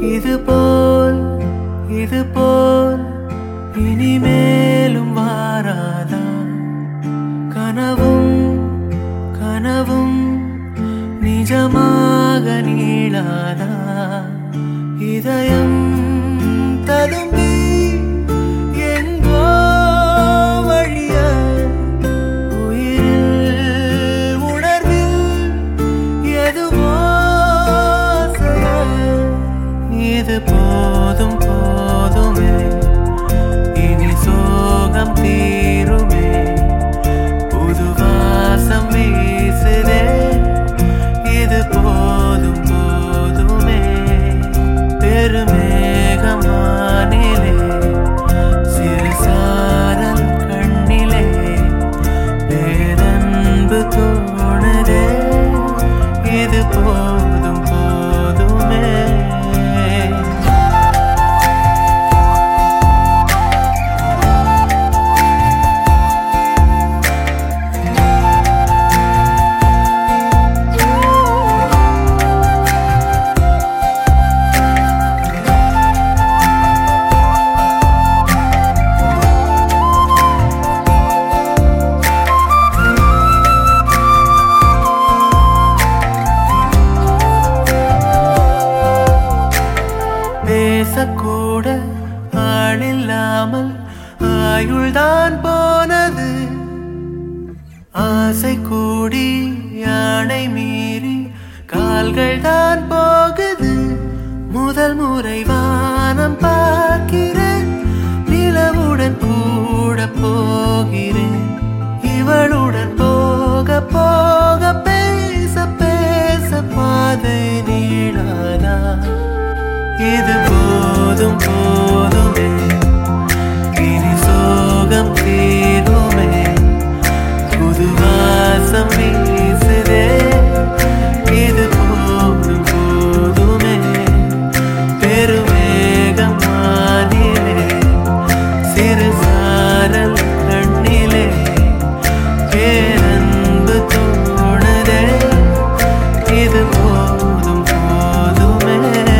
இது போல் இது போல் இனிமேலும் வாராதா கனவும் கனவும் நிஜமாக நீளாதா இதயம் ததும்பி எங்கோ வழிய உயிரில் உணர்வில் எதுவோ அசைய. இது போதும் போதுமே இனி சோகம் தீருமே புது வாசம் வீசுதே இது போதும் போதுமே பெருமேகம் வானிலே சிறு சாரல் கண்ணிலே பேரன்பு தோணுதே இது போதும் போதுமே பேசக்கூட ஆளில்லாமல் ஆயுள்தான் போனது ஆசை கூடி யானை மீறி கால்கள் தான் போகுது முதல் முறை வானம் பார்க்கிறேன் நிலவுடன் கூட போகிறேன் இவளுடன் போக போக பேச பேச பாதை நீளாதா இது போதும் போதுமே இனி சோகம் தீருமே புது வாசம் வீசுதே இது போதும் போதுமே பெருமேகம் வானிலே சிறு சாரல் கண்ணிலே பேரன்பு தோணுதே இது போதும் போதுமே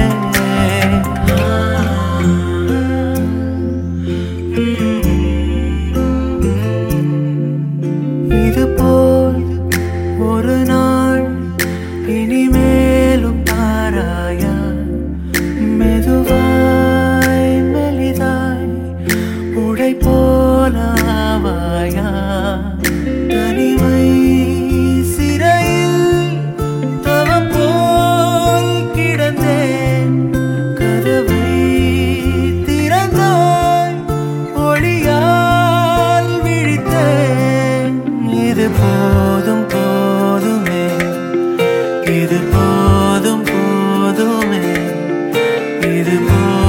இது போல் ஒரு நாள் இனிமேலும் பாராயா மெதுவாய் மெலிதாய் உடை போலாவாயா தனிமை சிறையில் தவம் போல் கிடந்தேன் கதவை திறந்தாய் ஒளியால் விழித்தேன் இது போதும் போதுமே இது போதும் போதுமே இது போதும்